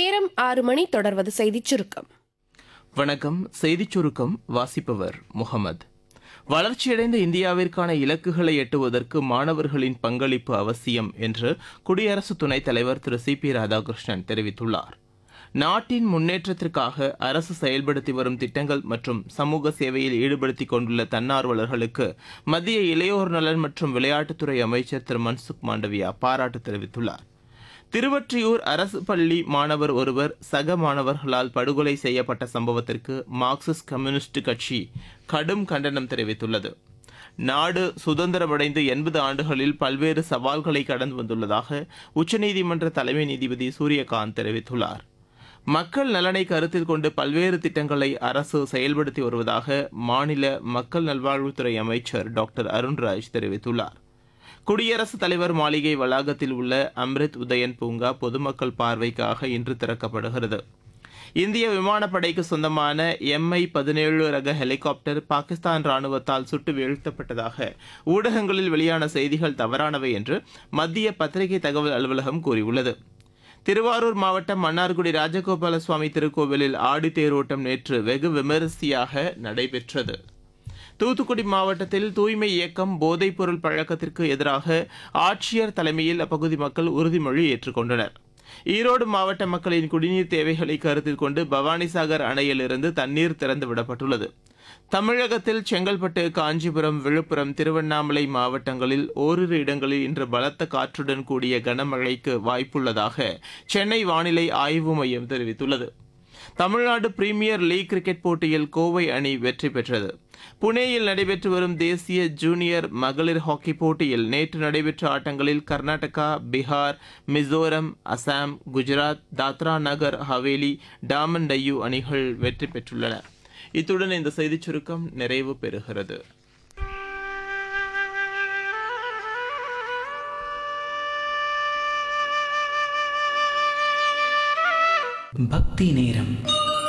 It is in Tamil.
நேரம் ஆறு மணி தொடர்வது செய்திச் சுருக்கம் வணக்கம் செய்திச் சுருக்கம் வாசிப்பவர் முகமது வளர்ச்சியடைந்த இந்தியாவிற்கான இலக்குகளை எட்டுவதற்கு மாணவர்களின் பங்களிப்பு அவசியம் என்று குடியரசு துணைத் தலைவர் திரு சி பி ராதாகிருஷ்ணன் தெரிவித்துள்ளார் நாட்டின் முன்னேற்றத்திற்காக அரசு செயல்படுத்தி வரும் திட்டங்கள் மற்றும் சமூக சேவையில் ஈடுபடுத்திக் கொண்டுள்ள தன்னார்வலர்களுக்கு மத்திய இளையோர் நலன் மற்றும் விளையாட்டுத்துறை அமைச்சர் திரு மன்சுக் மாண்டவியா பாராட்டு தெரிவித்துள்ளார் திருவொற்றியூர் அரசு பள்ளி மாணவர் ஒருவர் சக மாணவர்களால் படுகொலை செய்யப்பட்ட சம்பவத்திற்கு மார்க்சிஸ்ட் கம்யூனிஸ்ட் கட்சி கடும் கண்டனம் தெரிவித்துள்ளது நாடு சுதந்திரமடைந்து எண்பது ஆண்டுகளில் பல்வேறு சவால்களை கடந்து வந்துள்ளதாக உச்சநீதிமன்ற தலைமை நீதிபதி சூரியகாந்த் தெரிவித்துள்ளார் மக்கள் நலனை கருத்தில் கொண்டு பல்வேறு திட்டங்களை அரசு செயல்படுத்தி வருவதாக மாநில மக்கள் நல்வாழ்வுத்துறை அமைச்சர் டாக்டர் அருண்ராஜ் தெரிவித்துள்ளார் குடியரசுத் தலைவர் மாளிகை வளாகத்தில் உள்ள அம்ரித் உதயன் பூங்கா பொதுமக்கள் பார்வைக்காக இன்று திறக்கப்படுகிறது இந்திய விமானப்படைக்கு சொந்தமான எம்ஐ பதினேழு ரக ஹெலிகாப்டர் பாகிஸ்தான் ராணுவத்தால் சுட்டு வீழ்த்தப்பட்டதாக ஊடகங்களில் வெளியான செய்திகள் தவறானவை என்று மத்திய பத்திரிகை தகவல் அலுவலகம் கூறியுள்ளது திருவாரூர் மாவட்டம் மன்னார்குடி ராஜகோபால சுவாமி திருக்கோவிலில் ஆடி தேரோட்டம் நேற்று வெகு விமரிசையாக நடைபெற்றது தூத்துக்குடி மாவட்டத்தில் தூய்மை இயக்கம் போதைப்பொருள் பழக்கத்திற்கு எதிராக ஆட்சியர் தலைமையில் அப்பகுதி மக்கள் உறுதிமொழி ஏற்றுக்கொண்டனர் ஈரோடு மாவட்ட மக்களின் குடிநீர் தேவைகளை கருத்தில் கொண்டு பவானிசாகர் அணையிலிருந்து தண்ணீர் திறந்து விடப்பட்டுள்ளது தமிழகத்தில் செங்கல்பட்டு காஞ்சிபுரம் விழுப்புரம் திருவண்ணாமலை மாவட்டங்களில் ஓரிரு இடங்களில் இன்று பலத்த காற்றுடன் கூடிய கனமழைக்கு வாய்ப்புள்ளதாக சென்னை வானிலை ஆய்வு மையம் தெரிவித்துள்ளது தமிழ்நாடு பிரீமியர் லீக் கிரிக்கெட் போட்டியில் கோவை அணி வெற்றி பெற்றது புனேயில் நடைபெற்று வரும் தேசிய ஜூனியர் மகளிர் ஹாக்கி போட்டியில் நேற்று நடைபெற்ற ஆட்டங்களில் கர்நாடகா பீகார் மிசோரம் அசாம் குஜராத் தாத்ரா நகர் ஹவேலி டாமன் டையூ அணிகள் வெற்றி பெற்றுள்ளன இத்துடன் இந்த செய்திச் சுருக்கம் நிறைவு பெறுகிறது பக்தி நேரம்